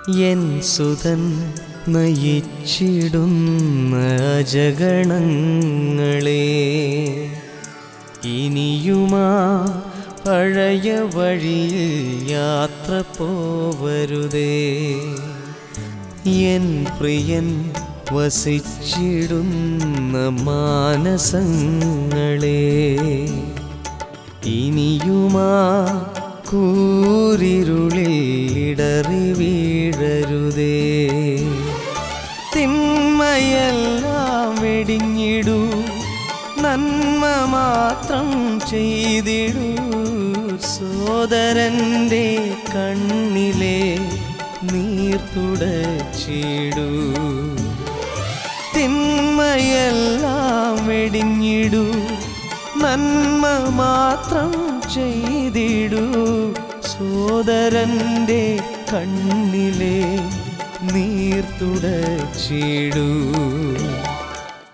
N സുതൻ നയിച്ചിടുന്ന അജഗണങ്ങളെ ഇനിയുമാ പഴയ വഴിയിൽ യാത്ര പോവരുതേ എൻ പ്രിയൻ വസിച്ചിടുന്ന മാനസങ്ങളെ ഇനിയുമാ കൂരിരുളിൽ ഇടറി വീഴരുതേ തിന്മയെല്ലാം വെടിഞ്ഞിടൂ നന്മ മാത്രം ചെയ്തിടൂ സോദരൻ്റെ കണ്ണിലെ നീർത്തുടച്ചിടൂ തിന്മയെല്ലാം വെടിഞ്ഞിടൂ നന്മ മാത്രം ചെയ്തിടൂ സോദരൻ്റെ കണ്ണിലെ നീർത്തുടച്ചിടൂ